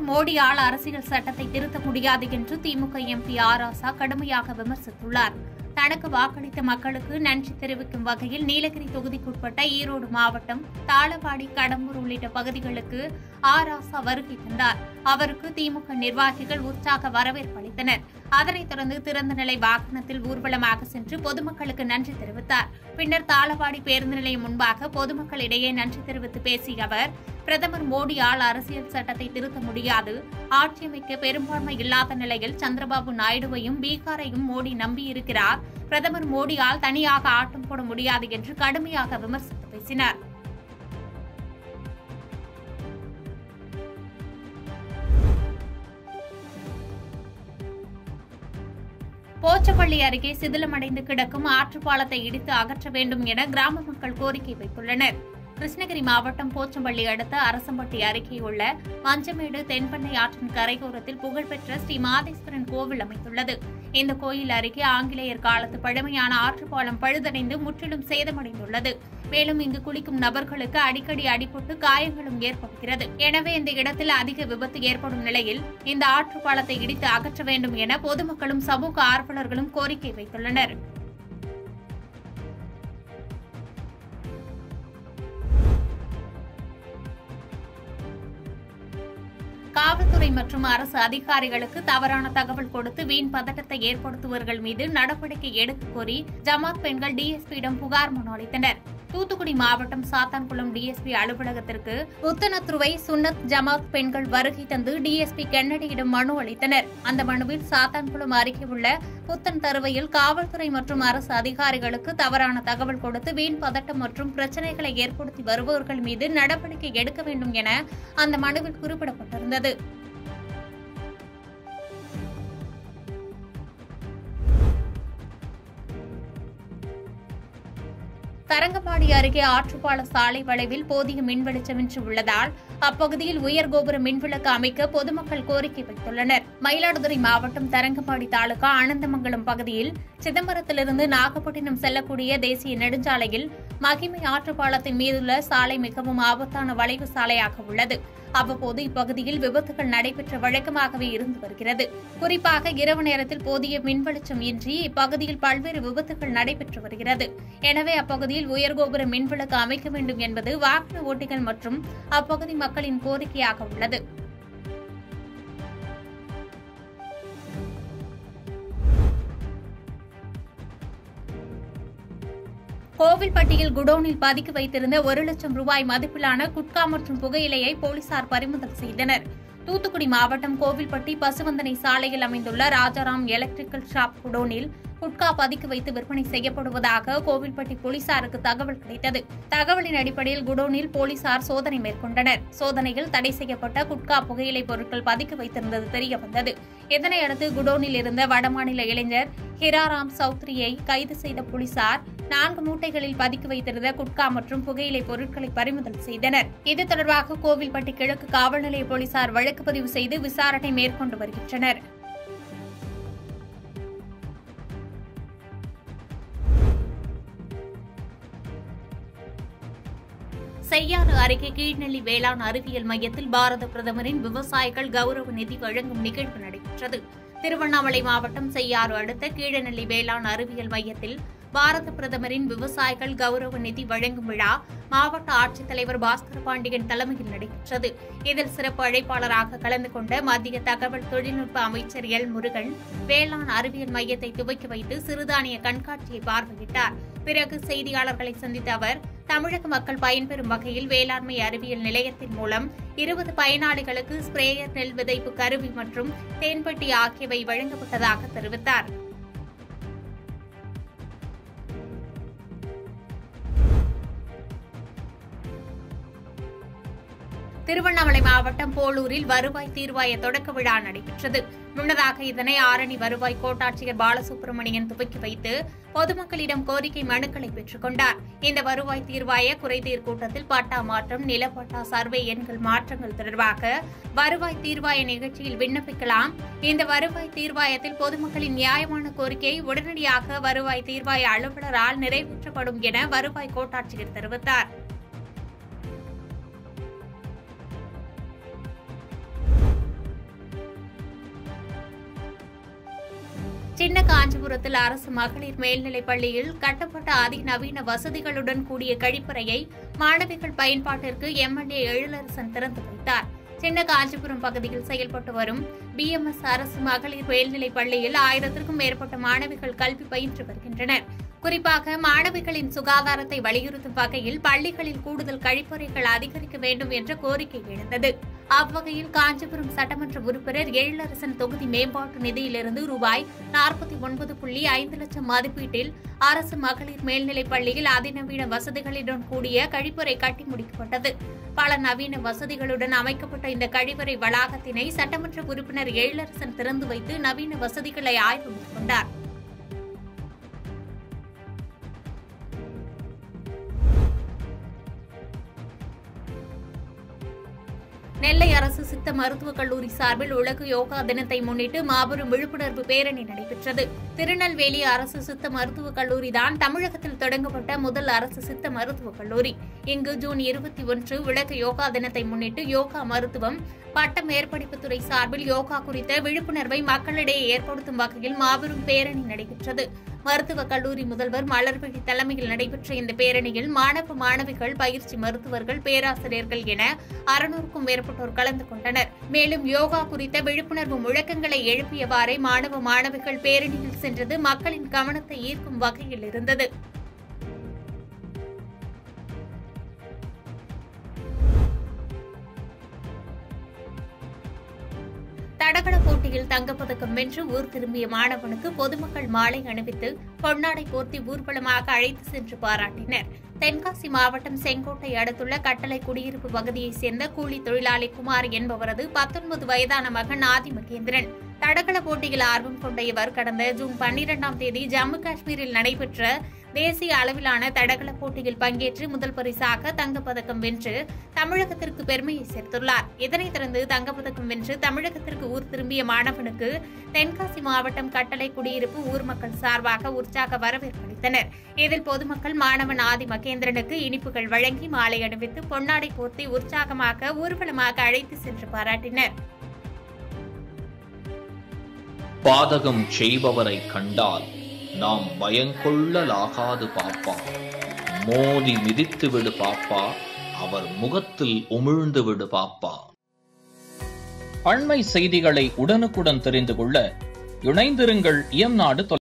பிரதமர் மோடியால் அரசியல் சட்டத்தை திருத்த முடியாது என்று திமுக எம்பி ஆர் ஆசா கடுமையாக விமர்சித்துள்ளார் தனக்கு வாக்களித்த மக்களுக்கு நன்றி தெரிவிக்கும் வகையில் நீலகிரி தொகுதிக்குட்பட்ட ஈரோடு மாவட்டம் தாளவாடி கடம்பூர் உள்ளிட்ட பகுதிகளுக்கு ஆர் ஆசா வருகை தந்தார் அவருக்கு திமுக நிர்வாகிகள் உற்சாக வரவேற்பு அளித்தனர் அதனைத் தொடர்ந்து திறந்த நிலை வாகனத்தில் ஊர்வலமாக சென்று பொதுமக்களுக்கு நன்றி தெரிவித்தார் பின்னர் தாளவாடி பேருந்து நிலையம் முன்பாக பொதுமக்களிடையே நன்றி தெரிவித்து பேசிய அவர் பிரதமர் மோடியால் அரசியல் சட்டத்தை திருத்த முடியாது ஆட்சியமைக்க பெரும்பான்மை இல்லாத நிலையில் சந்திரபாபு நாயுடுவையும் பீகாரையும் மோடி நம்பியிருக்கிறார் பிரதமர் மோடியால் தனியாக ஆட்டம் போட முடியாது என்று கடுமையாக விமர்சித்து பேசினார் போச்சப்பள்ளி அருகே சிதிலமடைந்து கிடக்கும் ஆற்றுப்பாலத்தை இடித்து அகற்ற வேண்டும் என கிராம மக்கள் கோரிக்கை வைத்துள்ளனர் கிருஷ்ணகிரி மாவட்டம் போச்சம்பள்ளி அடுத்த அரசம்பட்டி அருகே உள்ள மஞ்சமேடு தென்பண்ணை ஆற்றின் கரையோரத்தில் புகழ்பெற்ற ஸ்ரீ மாதேஸ்வரன் கோவில் அமைந்துள்ளது இந்த கோயில் அருகே ஆங்கிலேயர் காலத்து பழமையான ஆற்றுப்பாலம் பழுதடைந்து முற்றிலும் சேதமடைந்துள்ளது மேலும் இங்கு குளிக்கும் நபர்களுக்கு அடிக்கடி அடிபட்டு காயங்களும் ஏற்படுகிறது எனவே இந்த இடத்தில் அதிக விபத்து ஏற்படும் நிலையில் இந்த ஆற்றுப்பாலத்தை இடித்து அகற்ற வேண்டும் என பொதுமக்களும் சமூக ஆர்வலர்களும் கோரிக்கை வைத்துள்ளனர் காவல்துறை மற்றும் அரசு அதிகாரிகளுக்கு தவறான தகவல் கொடுத்து வீண் பதட்டத்தை ஏற்படுத்துவர்கள் மீது நடவடிக்கை எடுக்க கோரி ஜமாத் பெண்கள் டிஎஸ்பியிடம் புகார் மனு அளித்தனர் தூத்துக்குடி மாவட்டம் சாத்தான்குளம் டிஎஸ்பி அலுவலகத்திற்கு புத்தனத்துருவை சுன்னத் ஜமாத் பெண்கள் வருகை தந்து டிஎஸ்பி கென்னடியிடம் மனு அளித்தனர் அந்த மனுவில் சாத்தான்குளம் அருகே உள்ள புத்தன் தருவையில் காவல்துறை மற்றும் அரசு அதிகாரிகளுக்கு தவறான தகவல் கொடுத்து வீண் பதட்டம் மற்றும் பிரச்சனைகளை ஏற்படுத்தி வருபவர்கள் மீது நடவடிக்கை எடுக்க வேண்டும் என அந்த மனுவில் குறிப்பிடப்பட்டிருந்தது தரங்கம்பாடி அருகே ஆற்றுப்பால சாலை வளைவில் போதிய மின் வெளிச்சமின்றி உள்ளதால் அப்பகுதியில் உயர் கோபுர மின்விளக்கு அமைக்க பொதுமக்கள் கோரிக்கை வைத்துள்ளனர் மயிலாடுதுறை மாவட்டம் தரங்கம்பாடி தாலுகா ஆனந்தமங்கலம் பகுதியில் சிதம்பரத்திலிருந்து நாகப்பட்டினம் செல்லக்கூடிய தேசிய நெடுஞ்சாலையில் மகிமை ஆற்றுப்பாலத்தின் மீதுள்ள சாலை மிகவும் ஆபத்தான வளைவு சாலையாக உள்ளது அவ்வப்போது இப்பகுதியில் விபத்துகள் நடைபெற்ற வழக்கமாகவே இருந்து வருகிறது குறிப்பாக இரவு நேரத்தில் போதிய மின் வெளிச்சம் இன்றி இப்பகுதியில் பல்வேறு விபத்துகள் நடைபெற்று வருகிறது எனவே அப்பகுதியில் உயர்கோபுர மின்விளக்கு அமைக்க வேண்டும் என்பது வாகன ஓட்டிகள் மற்றும் அப்பகுதி மக்களின் கோரிக்கையாக உள்ளது கோவில்பட்டியில் குடோனில் பதுக்கி வைத்திருந்த ஒரு லட்சம் ரூபாய் மதிப்பிலான குட்கா மற்றும் புகையிலையை போலீசார் பறிமுதல் செய்தனர் தூத்துக்குடி மாவட்டம் கோவில்பட்டி பசுவந்தனை சாலையில் அமைந்துள்ள ராஜாராம் எலக்ட்ரிக்கல் ஷாப் குடோனில் குட்கா பதுக்கி வைத்து விற்பனை செய்யப்படுவதாக கோவில்பட்டி போலீசாருக்கு தகவல் கிடைத்தது தகவலின் அடிப்படையில் குடோனில் போலீசார் சோதனை மேற்கொண்டனர் சோதனையில் தடை செய்யப்பட்ட குட்கா புகையிலை பொருட்கள் பதுக்கி வைத்திருந்தது தெரிய வந்தது இதனையடுத்து குடோனில் இருந்த வடமாநில இளைஞர் ஹிராராம் சௌத்ரியை கைது செய்த போலீசார் நான்கு மூட்டைகளில் பதுக்கி வைத்திருந்த குட்கா மற்றும் புகையிலை பொருட்களை பறிமுதல் செய்தனர் இது தொடர்பாக கோவில்பட்டி கிழக்கு காவல் நிலைய போலீசார் வழக்கு பதிவு செய்து விசாரணை மேற்கொண்டு வருகின்றனர் செய்யாறு அருகே கீழ்நெல்லி வேளாண் அறிவியல் மையத்தில் பாரத பிரதமரின் விவசாயிகள் கௌரவ நிதி வழங்கும் நிகழ்வு நடைபெற்றது திருவண்ணாமலை மாவட்டம் செய்யாறு அடுத்த கீழநெல்லி வேளாண் அறிவியல் மையத்தில் பாரத பிரதமரின் விவசாயிகள் கௌரவ நிதி வழங்கும் விழா மாவட்ட ஆட்சித்தலைவர் பாஸ்கர் பாண்டியன் தலைமையில் நடைபெற்றது இதில் சிறப்பு அழைப்பாளராக கலந்து கொண்ட மத்திய தகவல் தொழில்நுட்ப அமைச்சர் எல் முருகன் வேளாண் அறிவியல் மையத்தை துவக்கி வைத்து சிறுதானிய கண்காட்சியை பார்வையிட்டார் பிறகு செய்தியாளர்களை சந்தித்த அவர் தமிழக மக்கள் பயன்பெறும் வகையில் வேளாண்மை அறிவியல் நிலையத்தின் மூலம் இருபது பயனாளிகளுக்கு ஸ்ப்ரேயர் நெல் விதைப்பு கருவி மற்றும் தேன்பட்டி ஆகியவை வழங்கப்பட்டதாக தெரிவித்தார் திருவண்ணாமலை மாவட்டம் போலூரில் வருவாய் தீர்வாய தொடக்க விழா நடைபெற்றது முன்னதாக இதனை ஆரணி வருவாய் கோட்டாட்சியர் பாலசுப்ரமணியன் துவக்கி வைத்து பொதுமக்களிடம் கோரிக்கை மனுக்களை பெற்றுக் கொண்டார் இந்த வருவாய் தீர்வாய குறைதீர் கூட்டத்தில் பட்டா மாற்றம் நிலப்பட்டா சர்வே எண்கள் மாற்றங்கள் தொடர்பாக வருவாய் தீர்வாய நிகழ்ச்சியில் விண்ணப்பிக்கலாம் இந்த வருவாய் தீர்வாயத்தில் பொதுமக்களின் நியாயமான கோரிக்கை உடனடியாக வருவாய் தீர்வாய அலுவலரால் நிறைவேற்றப்படும் என வருவாய் கோட்டாட்சியர் தெரிவித்தார் சின்ன காஞ்சிபுரத்தில் அரசு மகளிர் மேல்நிலைப் பள்ளியில் கட்டப்பட்ட அதிநவீன வசதிகளுடன் கூடிய கழிப்பறையை மாணவிகள் பயன்பாட்டிற்கு எம்எல்ஏ எழிலரசன் திறந்து வைத்தார் சின்ன காஞ்சிபுரம் பகுதியில் செயல்பட்டு வரும் பிஎம்எஸ் அரசு மகளிர் மேல்நிலைப் பள்ளியில் ஆயிரத்திற்கும் மேற்பட்ட மாணவிகள் கல்வி பயின்று வருகின்றனர் குறிப்பாக மாணவிகளின் சுகாதாரத்தை வலியுறுத்தும் வகையில் பள்ளிகளில் கூடுதல் கழிப்பறைகள் அதிகரிக்க வேண்டும் என்ற கோரிக்கை எழுந்தது அவ்வகையில் காஞ்சிபுரம் சட்டமன்ற உறுப்பினர் எழிலரசன் தொகுதி மேம்பாட்டு நிதியிலிருந்து ரூபாய் நாற்பத்தி ஒன்பது புள்ளி ஐந்து லட்சம் மதிப்பீட்டில் அரசு மகளிர் மேல்நிலைப் பள்ளியில் அதிநவீன வசதிகளுடன் கூடிய கழிப்பறை கட்டி முடிக்கப்பட்டது பல நவீன வசதிகளுடன் அமைக்கப்பட்ட இந்த கழிவறை வளாகத்தினை சட்டமன்ற உறுப்பினர் எழிலரசன் திறந்து வைத்து நவீன வசதிகளை ஆய்வு மேற்கொண்டார் நெல்லை அரசு சித்த மருத்துவக் கல்லூரி சார்பில் உலக யோகா தினத்தை முன்னிட்டு மாபெரும் விழிப்புணர்வு பேரணி நடைபெற்றது திருநெல்வேலி அரசு சித்த மருத்துவக் கல்லூரி தான் தமிழகத்தில் தொடங்கப்பட்ட முதல் அரசு சித்த மருத்துவக் கல்லூரி இங்கு ஜூன் இருபத்தி ஒன்று உலக யோகா தினத்தை முன்னிட்டு யோகா மருத்துவம் பட்ட மேற்படிப்புத்துறை சார்பில் யோகா குறித்த விழிப்புணர்வை மக்களிடையே ஏற்படுத்தும் வகையில் மாபெரும் பேரணி நடைபெற்றது மருத்துவக் கல்லூரி முதல்வர் மலர்விழி தலைமையில் நடைபெற்ற இந்த பேரணியில் மாணவ மாணவிகள் பயிற்சி மருத்துவர்கள் பேராசிரியர்கள் என அறுநூறுக்கும் மேற்பட்டோர் கலந்து கொண்டனர் மேலும் யோகா குறித்த விழிப்புணர்வு முழக்கங்களை எழுப்பியவாறே மாணவ மாணவிகள் பேரணியில் சென்றது மக்களின் கவனத்தை ஈர்க்கும் வகையில் இருந்தது தடகள போட்டியில் தங்கப்பதக்கம் வென்று ஊர் திரும்பிய மாணவனுக்கு பொதுமக்கள் மாலை அணிவித்து பொன்னாடை போர்த்தி ஊர்வலமாக அழைத்து சென்று பாராட்டினர் தென்காசி மாவட்டம் செங்கோட்டை அடுத்துள்ள கட்டளை குடியிருப்பு பகுதியைச் சேர்ந்த கூலி தொழிலாளி குமார் என்பவரது பத்தொன்பது வயதான மகன் ஆதி மகேந்திரன் தடகள போட்டியில் ஆர்வம் கொண்ட இவர் கடந்த ஜூன் பன்னிரெண்டாம் தேதி ஜம்மு காஷ்மீரில் நடைபெற்ற தேசிய அளவிலான தடகள போட்டியில் பங்கேற்று முதல் பரிசாக தங்கப்பதக்கம் வென்று தமிழகத்திற்கு பெருமையை சேர்த்துள்ளார் இதனைத் தொடர்ந்து தங்கப்பதக்கம் வென்று தமிழகத்திற்கு ஊர் திரும்பிய மாணவனுக்கு தென்காசி மாவட்டம் கட்டளை குடியிருப்பு ஊர் மக்கள் சார்பாக உற்சாக வரவேற்பு அளித்தனர் இதில் பொதுமக்கள் மாணவன் ஆதி மகேந்திரனுக்கு இனிப்புகள் வழங்கி மாலை அணிவித்து பொன்னாடை போர்த்தி உற்சாகமாக ஊர்வலமாக அழைத்து சென்று பாராட்டினர் பாதகம் செய்பவரை கண்டால் நாம் பயங்கொள்ளலாகாது பாப்பா மோதி மிதித்து விடு பாப்பா அவர் முகத்தில் உமிழ்ந்து விடு பாப்பா அண்மை செய்திகளை உடனுக்குடன் தெரிந்து கொள்ள இணைந்திருங்கள் இயம்நாடு